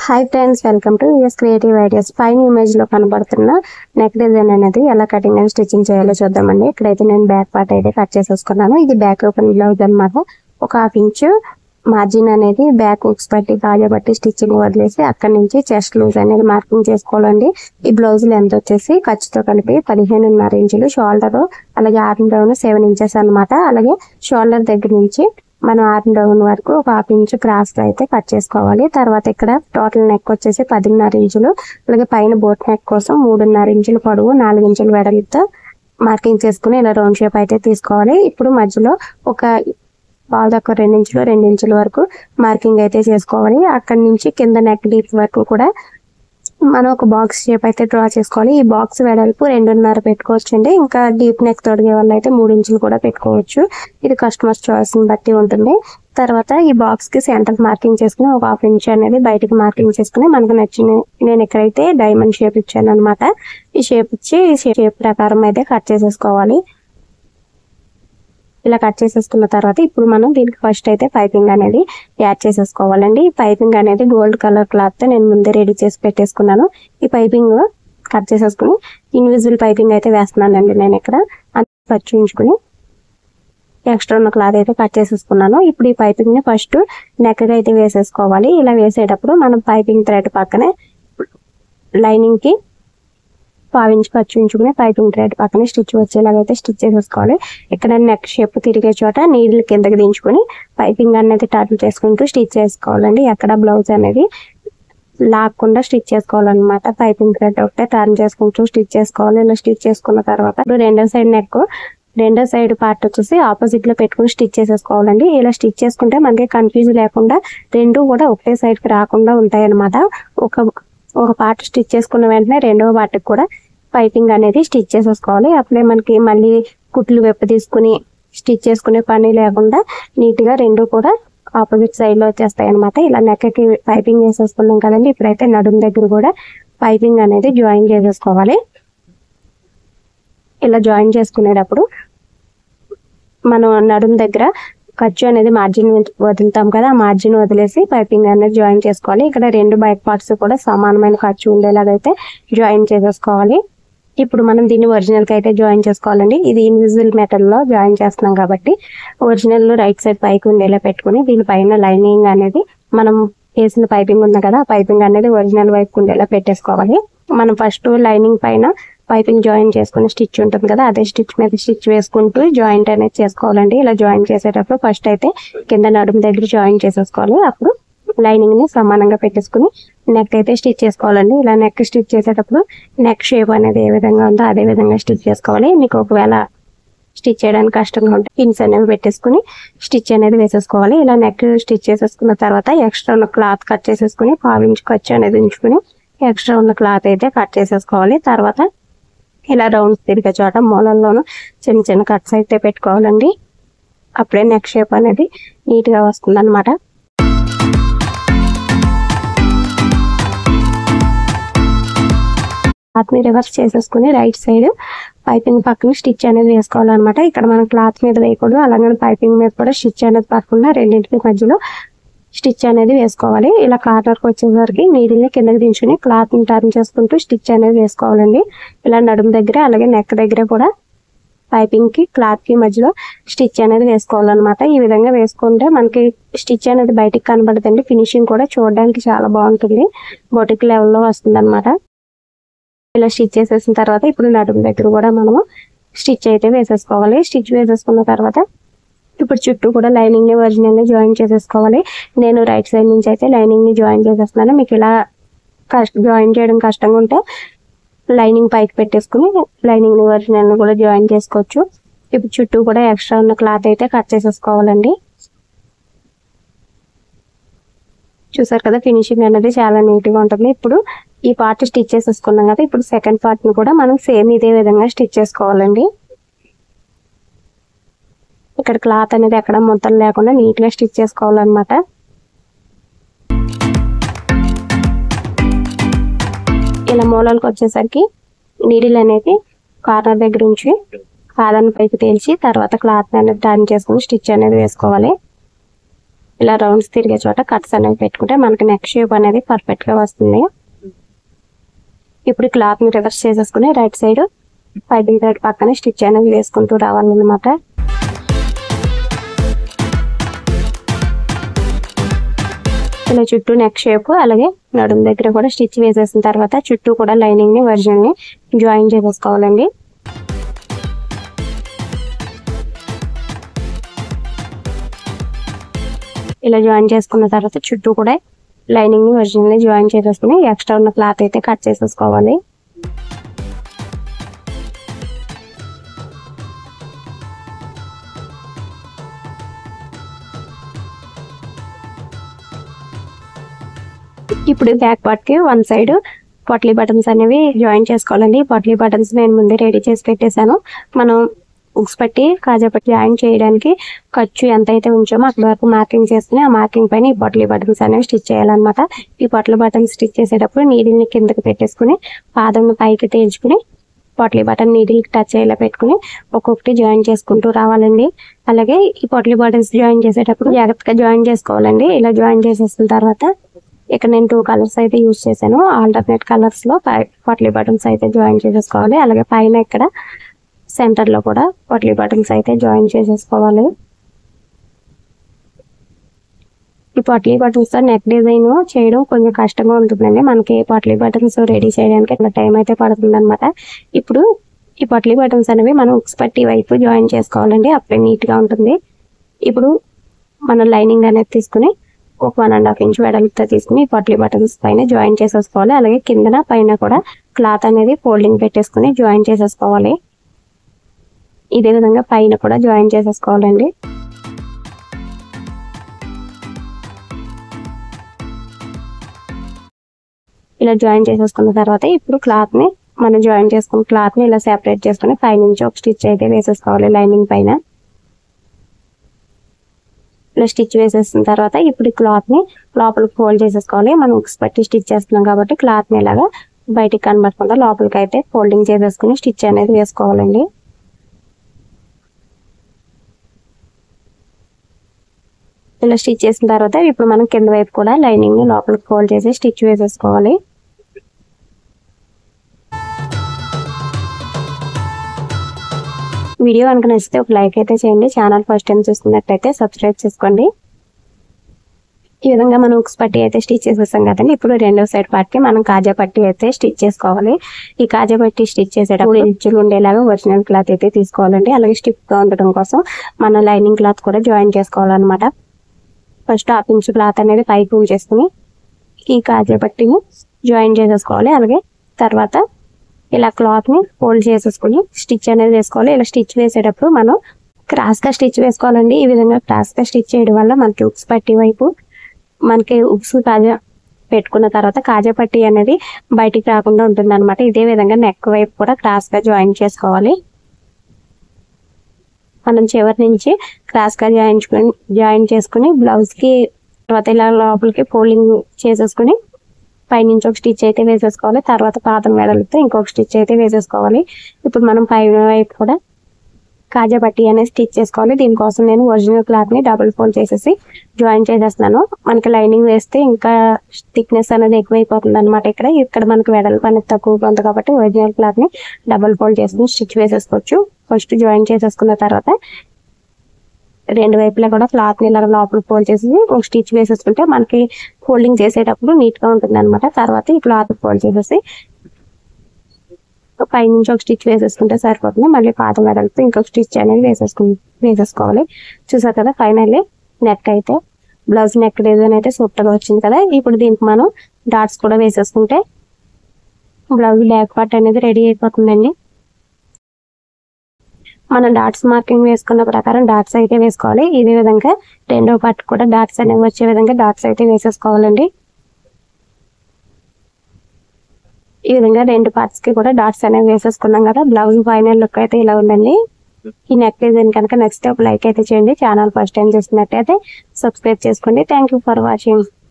hi friends welcome to US creative ideas పైన image లో కనబడుతున్న నెక్ డిజైన్ అనేది ఎలా కటింగ్ అండ్ స్టిచ్చింగ్ చేయాలో చూద్దామండి ఇక్కడైతే నేను బ్యాక్ పార్ట్ అయితే కట్ చేసేసుకున్నాను ఇది బ్యాక్ ఓపెన్ బ్లౌజ్ అన్నమాట ఒక హాఫ్ ఇంచ్ మార్జిన్ అనేది బ్యాక్ హుక్స్ బట్టి కాజా బట్టి స్టిచ్చింగ్ వదిలేసి అక్కడ నుంచి చెస్ట్ లూజ్ అనేది మార్కింగ్ చేసుకోవాలండి ఈ బ్లౌజ్ లెంత్ వచ్చేసి ఖర్చుతో కలిపి పదిహేనున్నర ఇంచులు షోల్డర్ అలాగే ఆర్మ్ డౌన్ సెవెన్ ఇంచెస్ అన్నమాట అలాగే షోల్డర్ దగ్గర నుంచి మనం ఆర్మ్ డౌన్ వరకు ఒక హాఫ్ ఇంచ్ క్రాస్ గా అయితే కట్ చేసుకోవాలి తర్వాత ఇక్కడ టోటల్ నెక్ వచ్చేసి పదిన్నర ఇంచులు అలాగే పైన బోట్ నెక్ కోసం మూడున్నర ఇంచులు పొడవు నాలుగు ఇంచులు వెడల్పుతో మార్కింగ్ చేసుకుని ఇలా రౌండ్ షేప్ అయితే తీసుకోవాలి ఇప్పుడు మధ్యలో ఒక పావు తక్కువ రెండు ఇంచులు రెండు ఇంచుల వరకు మార్కింగ్ అయితే చేసుకోవాలి అక్కడి నుంచి కింద నెక్ డీప్ వరకు కూడా మనం ఒక బాక్స్ షేప్ అయితే డ్రా చేసుకోవాలి ఈ బాక్స్ వెడల్పు రెండున్నర పెట్టుకోవచ్చు అండి ఇంకా డీప్ నెక్ తొడిగే వల్ల అయితే మూడు ఇంచులు కూడా పెట్టుకోవచ్చు ఇది కస్టమర్స్ చాయిస్ ని బట్టి ఉంటుంది తర్వాత ఈ బాక్స్ కి సెంటర్ మార్కింగ్ చేసుకుని ఒక హాఫ్ ఇంచ్ అనేది బయటికి మార్కింగ్ చేసుకుని మనకు నచ్చిన నేను ఎక్కడైతే డైమండ్ షేప్ ఇచ్చాను అనమాట ఈ షేప్ ఇచ్చి ఈ షేప్ ప్రకారం అయితే కట్ చేసేసుకోవాలి ఇలా కట్ చేసేసుకున్న తర్వాత ఇప్పుడు మనం దీనికి ఫస్ట్ అయితే పైపింగ్ అనేది యాడ్ చేసేసుకోవాలండి ఈ పైపింగ్ అనేది గోల్డ్ కలర్ క్లాత్ తో నేను ముందే రెడీ చేసి పెట్టేసుకున్నాను ఈ పైపింగ్ కట్ చేసేసుకుని ఇన్విజిబుల్ పైపింగ్ అయితే వేస్తున్నానండి నేను ఇక్కడ ఖర్చు ఉంచుకుని ఎక్స్ట్రా ఉన్న క్లాత్ అయితే కట్ చేసేసుకున్నాను ఇప్పుడు ఈ పైపింగ్ ని ఫస్ట్ నెక్ అయితే వేసేసుకోవాలి ఇలా వేసేటప్పుడు మనం పైపింగ్ థ్రెడ్ పక్కనే లైనింగ్ కి పావించి ఖర్చు ఉంచుకుని పైపింగ్ థ్రెడ్ పక్కనే స్టిచ్ వచ్చేలాగైతే స్టిచ్ చేసేసుకోవాలి ఇక్కడ నెక్ షేప్ తిరిగే చోట నీళ్ళు కిందకి దించుకొని పైపింగ్ అనేది టర్న్ చేసుకుంటూ స్టిచ్ చేసుకోవాలండి ఎక్కడ బ్లౌజ్ అనేది లాక్కుండా స్టిచ్ చేసుకోవాలన్నమాట పైపింగ్ థ్రెడ్ ఒకటే టర్న్ చేసుకుంటూ స్టిచ్ చేసుకోవాలి ఇలా స్టిచ్ చేసుకున్న తర్వాత ఇప్పుడు రెండో సైడ్ నెక్ రెండో సైడ్ పార్ట్ వచ్చేసి ఆపోజిట్ లో పెట్టుకుని స్టిచ్ చేసేసుకోవాలండి ఇలా స్టిచ్ చేసుకుంటే మనకి కన్ఫ్యూజ్ లేకుండా రెండు కూడా ఒకటే సైడ్ కి రాకుండా ఉంటాయి అనమాట ఒక ఒక పార్ట్ స్టిచ్ చేసుకున్న వెంటనే రెండవ పార్ట్ కూడా పైపింగ్ అనేది స్టిచ్ చేసేసుకోవాలి అప్పుడే మనకి మళ్ళీ కుట్లు వెప్ప తీసుకుని స్టిచ్ చేసుకునే పని లేకుండా నీట్ గా రెండు కూడా ఆపోజిట్ సైడ్ లో వచ్చేస్తాయి అనమాట ఇలా నెక్కకి పైపింగ్ వేసేసుకున్నాం కదండి ఇప్పుడైతే నడుము దగ్గర కూడా పైపింగ్ అనేది జాయిన్ చేసేసుకోవాలి ఇలా జాయిన్ చేసుకునేటప్పుడు మనం నడుము దగ్గర ఖర్చు అనేది మార్జిన్ వదులుతాం కదా ఆ మార్జిన్ వదిలేసి పైపింగ్ అనేది జాయిన్ చేసుకోవాలి ఇక్కడ రెండు బైక్ పార్ట్స్ కూడా సమానమైన ఖర్చు ఉండేలాగైతే జాయిన్ చేసేసుకోవాలి ఇప్పుడు మనం దీన్ని ఒరిజినల్ కి అయితే జాయిన్ చేసుకోవాలండి ఇది ఇన్విజిబుల్ మెటల్ లో జాయిన్ చేస్తున్నాం కాబట్టి ఒరిజినల్ రైట్ సైడ్ పైకి ఉండేలా పెట్టుకుని దీనిపైన లైనింగ్ అనేది మనం వేసిన పైపింగ్ ఉంది కదా ఆ పైపింగ్ అనేది ఒరిజినల్ వైపు ఉండేలా పెట్టేసుకోవాలి మనం ఫస్ట్ లైనింగ్ పైన పైపింగ్ జాయిన్ చేసుకుని స్టిచ్ ఉంటుంది కదా అదే స్టిచ్ మీద స్టిచ్ వేసుకుంటూ జాయింట్ అనేది చేసుకోవాలండి ఇలా జాయిన్ చేసేటప్పుడు ఫస్ట్ అయితే కింద నడుము దగ్గర జాయిన్ చేసేసుకోవాలి అప్పుడు లైనింగ్ ని సమానంగా పెట్టేసుకుని నెక్ అయితే స్టిచ్ చేసుకోవాలండి ఇలా నెక్ స్టిచ్ చేసేటప్పుడు నెక్ షేప్ అనేది ఏ విధంగా ఉందో అదే విధంగా స్టిచ్ చేసుకోవాలి మీకు ఒకవేళ స్టిచ్ చేయడానికి కష్టంగా ఉంటే పిన్స్ అనేవి పెట్టేసుకుని స్టిచ్ అనేది వేసేసుకోవాలి ఇలా నెక్ స్టిచ్ చేసేసుకున్న తర్వాత ఎక్స్ట్రా ఉన్న క్లాత్ కట్ చేసేసుకుని పావించి ఖర్చు అనేది ఉంచుకుని ఎక్స్ట్రా ఉన్న క్లాత్ అయితే కట్ చేసేసుకోవాలి తర్వాత ఇలా రౌండ్స్ తిరిగే చోట మూలల్లోనూ చిన్న చిన్న కట్స్ అయితే పెట్టుకోవాలండి అప్పుడే నెక్ షేప్ అనేది నీట్ గా వస్తుంది అనమాట క్లాత్ ని రివర్స్ చేసేసుకుని రైట్ సైడ్ పైపింగ్ పక్కన స్టిచ్ అనేది వేసుకోవాలన్నమాట ఇక్కడ మనం క్లాత్ మీద వేయకూడదు అలాగే పైపింగ్ మీద కూడా స్టిచ్ అనేది పక్కకుండా రెండింటికి మధ్యలో స్టిచ్ అనేది వేసుకోవాలి ఇలా కార్నర్కి వచ్చేసరికి నీడిల్ని కిందకి దించుని క్లాత్ ని టర్న్ చేసుకుంటూ స్టిచ్ అనేది వేసుకోవాలండి ఇలా నడుము దగ్గర అలాగే నెక్ దగ్గర కూడా పైపింగ్ కి క్లాత్ కి మధ్యలో స్టిచ్ అనేది వేసుకోవాలన్నమాట ఈ విధంగా వేసుకుంటే మనకి స్టిచ్ అనేది బయటికి కనబడుతుంది ఫినిషింగ్ కూడా చూడడానికి చాలా బాగుంటుంది బొటిక్ లెవెల్లో వస్తుంది అనమాట ఇలా స్టిచ్ చేసేసిన తర్వాత ఇప్పుడు నడుము దగ్గర కూడా మనము స్టిచ్ అయితే వేసేసుకోవాలి స్టిచ్ వేసేసుకున్న తర్వాత ఇప్పుడు చుట్టూ కూడా లైనింగ్ ని ఒరిజినల్ ని జాయిన్ చేసేసుకోవాలి నేను రైట్ సైడ్ నుంచి అయితే లైనింగ్ ని జాయిన్ చేసేస్తున్నాను మీకు ఇలా జాయిన్ చేయడం కష్టంగా ఉంటే లైనింగ్ పైకి పెట్టేసుకుని లైనింగ్ ని ఒరిజినల్ ని కూడా జాయిన్ చేసుకోవచ్చు ఇప్పుడు చుట్టూ కూడా ఎక్స్ట్రా ఉన్న క్లాత్ అయితే కట్ చేసేసుకోవాలండి చూసారు కదా ఫినిషింగ్ అనేది చాలా నీట్ గా ఉంటుంది ఇప్పుడు ఈ పార్ట్ స్టిచ్ చేసేసుకున్నాం కదా ఇప్పుడు సెకండ్ పార్ట్ ని కూడా మనం సేమ్ ఇదే విధంగా స్టిచ్ చేసుకోవాలండి ఇక్కడ క్లాత్ అనేది ఎక్కడ ముద్దలు లేకుండా నీట్ గా స్టిచ్ చేసుకోవాలన్నమాట ఇలా మూలలకు వచ్చేసరికి నీడిల్ అనేది కార్నర్ దగ్గర ఉంచి కాదని పైకి తేల్చి తర్వాత క్లాత్ అనేది టర్న్ చేసుకుని స్టిచ్ అనేది వేసుకోవాలి ఇలా రౌండ్స్ తిరిగే చోట కట్స్ అనేవి పెట్టుకుంటే మనకి నెక్ షేప్ అనేది పర్ఫెక్ట్ గా వస్తుంది ఇప్పుడు క్లాత్ ని రివర్స్ చేసేసుకుని రైట్ సైడ్ పైపింగ్ థ్రెడ్ పక్కనే స్టిచ్ అనేది వేసుకుంటూ రావాలన్నమాట ఇలా చుట్టూ నెక్ షేప్ అలాగే నడుము దగ్గర కూడా స్టిచ్ వేసేసిన తర్వాత చుట్టూ కూడా లైనింగ్ ని వర్జన్ ని జాయిన్ చేసేసుకోవాలండి ఇలా జాయిన్ చేసుకున్న తర్వాత చుట్టూ కూడా లైనింగ్ ని వర్జన్ ని జాయిన్ చేసేసుకుని ఎక్స్ట్రా ఉన్న క్లాత్ అయితే కట్ చేసేసుకోవాలి ఇప్పుడు బ్యాక్ పార్ట్ కి వన్ సైడ్ పొట్లీ బటన్స్ అనేవి జాయిన్ చేసుకోవాలండి పొట్లీ బటన్స్ నేను ముందే రెడీ చేసి పెట్టేశాను మనం ఉక్స్ పట్టి కాజా పట్టి జాయిన్ చేయడానికి ఖర్చు ఎంత అయితే ఉంచామో అక్కడ వరకు మార్కింగ్ చేసుకుని ఆ మార్కింగ్ పైన ఈ పొట్లీ బటన్స్ అనేవి స్టిచ్ చేయాలన్నమాట ఈ పొట్ల బటన్స్ స్టిచ్ చేసేటప్పుడు నీడిల్ని కిందకి పెట్టేసుకుని పాదంని పైకి తేల్చుకుని పొట్లీ బటన్ నీడిల్కి టచ్ అయ్యేలా పెట్టుకుని ఒక్కొక్కటి జాయిన్ చేసుకుంటూ రావాలండి అలాగే ఈ పొట్లీ బటన్స్ జాయిన్ చేసేటప్పుడు జాగ్రత్తగా జాయిన్ చేసుకోవాలండి ఇలా జాయిన్ చేసేసిన తర్వాత ఇక్కడ నేను టూ కలర్స్ అయితే యూజ్ చేశాను ఆల్టర్నేట్ కలర్స్ లో పొట్లీ బటన్స్ అయితే జాయిన్ చేసేసుకోవాలి అలాగే పైన ఇక్కడ సెంటర్ లో కూడా పొట్లీ బటన్స్ అయితే జాయిన్ చేసేసుకోవాలి ఈ పొట్లీ బటన్స్ తో నెక్ డిజైన్ చేయడం కొంచెం కష్టంగా ఉంటుందండి మనకి పొట్లీ బటన్స్ రెడీ చేయడానికి ఇట్లా టైం అయితే పడుతుంది అనమాట ఇప్పుడు ఈ పొట్లీ బటన్స్ అనేవి మనం ఉక్స్ పట్టి వైపు జాయిన్ చేసుకోవాలండి అప్పుడే నీట్ గా ఉంటుంది ఇప్పుడు మనం లైనింగ్ అనేది తీసుకుని ఒక వన్ అండ్ హాఫ్ ఇంచ్ వెడల్పుతో తీసుకుని ఈ పొట్లీ బటన్స్ పైన జాయిన్ చేసేసుకోవాలి అలాగే కిందన పైన కూడా క్లాత్ అనేది ఫోల్డింగ్ పెట్టేసుకుని జాయిన్ చేసేసుకోవాలి ఇదే విధంగా పైన కూడా జాయిన్ చేసేసుకోవాలండి ఇలా జాయిన్ చేసేసుకున్న తర్వాత ఇప్పుడు క్లాత్ ని మనం జాయిన్ చేసుకున్న క్లాత్ ని ఇలా సెపరేట్ చేసుకుని పై నుంచి ఒక స్టిచ్ అయితే వేసేసుకోవాలి లైనింగ్ పైన ఇలా స్టిచ్ వేసేసిన తర్వాత ఇప్పుడు ఈ క్లాత్ ని లోపలికి ఫోల్డ్ చేసేసుకోవాలి మనం ఉక్స్ పట్టి స్టిచ్ చేస్తున్నాం కాబట్టి క్లాత్ ని ఇలాగా బయటికి కనబడకుండా లోపలికి అయితే ఫోల్డింగ్ చేసేసుకుని స్టిచ్ అనేది వేసుకోవాలండి ఇలా స్టిచ్ చేసిన తర్వాత ఇప్పుడు మనం కింద వైపు కూడా లైనింగ్ ని లోపలికి ఫోల్డ్ చేసి స్టిచ్ వేసేసుకోవాలి వీడియో కనుక నచ్చితే ఒక లైక్ అయితే చేయండి ఛానల్ ఫస్ట్ టైం చూస్తున్నట్టయితే సబ్స్క్రైబ్ చేసుకోండి ఈ విధంగా మనం ఉక్స్ పట్టి అయితే స్టిచ్ చేసేసాం కదండి ఇప్పుడు రెండో సైడ్ పార్ట్ కి మనం కాజా పట్టి అయితే స్టిచ్ చేసుకోవాలి ఈ కాజా పట్టి స్టిచ్ చేసేటప్పుడు ఇచ్చులు ఉండేలాగా ఒరిజినల్ క్లాత్ అయితే తీసుకోవాలండి అలాగే స్టిఫ్ గా ఉండటం కోసం మనం లైనింగ్ క్లాత్ కూడా జాయిన్ చేసుకోవాలన్నమాట ఫస్ట్ హాఫ్ ఇంచ్ క్లాత్ అనేది పైకి ఉంచేసుకుని ఈ కాజా పట్టిని జాయిన్ చేసేసుకోవాలి అలాగే తర్వాత ఇలా క్లాత్ ని ఫోల్డ్ చేసేసుకుని స్టిచ్ అనేది వేసుకోవాలి ఇలా స్టిచ్ వేసేటప్పుడు మనం క్రాస్ గా స్టిచ్ వేసుకోవాలండి ఈ విధంగా క్రాస్ గా స్టిచ్ చేయడం వల్ల మనకి ఉక్స్ పట్టి వైపు మనకి ఉక్స్ కాజా పెట్టుకున్న తర్వాత కాజా పట్టి అనేది బయటికి రాకుండా ఉంటుంది అనమాట ఇదే విధంగా నెక్ వైపు కూడా క్రాస్ గా జాయిన్ చేసుకోవాలి మనం చివరి నుంచి క్రాస్ గా జాయిన్ జాయిన్ చేసుకుని బ్లౌజ్ కి తర్వాత ఇలా లోపలికి ఫోల్డింగ్ చేసేసుకుని పైనుంచి ఒక స్టిచ్ అయితే వేసేసుకోవాలి తర్వాత పాదం వెడల్పుతో ఇంకొక స్టిచ్ అయితే వేసేసుకోవాలి ఇప్పుడు మనం పైన వైపు కూడా కాజా పట్టి అనేది స్టిచ్ చేసుకోవాలి దీనికోసం నేను ఒరిజినల్ క్లాత్ ని డబుల్ ఫోల్డ్ చేసేసి జాయిన్ చేసేస్తున్నాను మనకి లైనింగ్ వేస్తే ఇంకా థిక్నెస్ అనేది ఎక్కువైపోతుంది అనమాట ఇక్కడ ఇక్కడ మనకి వెడల్పు అనేది తక్కువగా ఉంది కాబట్టి ఒరిజినల్ క్లాత్ ని డబుల్ ఫోల్డ్ చేసుకుని స్టిచ్ వేసేసుకోవచ్చు ఫస్ట్ జాయిన్ చేసేసుకున్న తర్వాత రెండు వైపులా కూడా క్లాత్ ని ఇలా లోపల ఫోల్డ్ చేసి ఒక స్టిచ్ వేసేసుకుంటే మనకి ఫోల్డింగ్ చేసేటప్పుడు నీట్ గా ఉంటుంది అనమాట తర్వాత ఈ క్లాత్ ఫోల్డ్ చేసేసి పైనుంచి ఒక స్టిచ్ వేసేసుకుంటే సరిపోతుంది మళ్ళీ పాత వెడల్పు ఇంకొక స్టిచ్ అనేది వేసేసుకు వేసేసుకోవాలి చూసారు కదా ఫైనల్లీ నెక్ అయితే బ్లౌజ్ నెక్ డిజైన్ అయితే సూపర్ గా వచ్చింది కదా ఇప్పుడు దీనికి మనం డాట్స్ కూడా వేసేసుకుంటే బ్లౌజ్ బ్యాక్ పార్ట్ అనేది రెడీ అయిపోతుందండి మనం డాట్స్ మార్కింగ్ వేసుకున్న ప్రకారం డాట్స్ అయితే వేసుకోవాలి ఇదే విధంగా రెండో పార్ట్ కూడా డాట్స్ అనేవి వచ్చే విధంగా డాట్స్ అయితే వేసేసుకోవాలండి ఈ విధంగా రెండు పార్ట్స్ కి కూడా డాట్స్ అనేవి వేసేసుకున్నాం కదా బ్లౌజ్ ఫైనల్ లుక్ అయితే ఇలా ఉందండి ఈ నెక్ డిజైన్ కనుక నెక్స్ట్ లైక్ అయితే చేయండి ఛానల్ ఫస్ట్ టైం చూస్తున్నట్టయితే సబ్స్క్రైబ్ చేసుకోండి థ్యాంక్ యూ ఫర్ వాచింగ్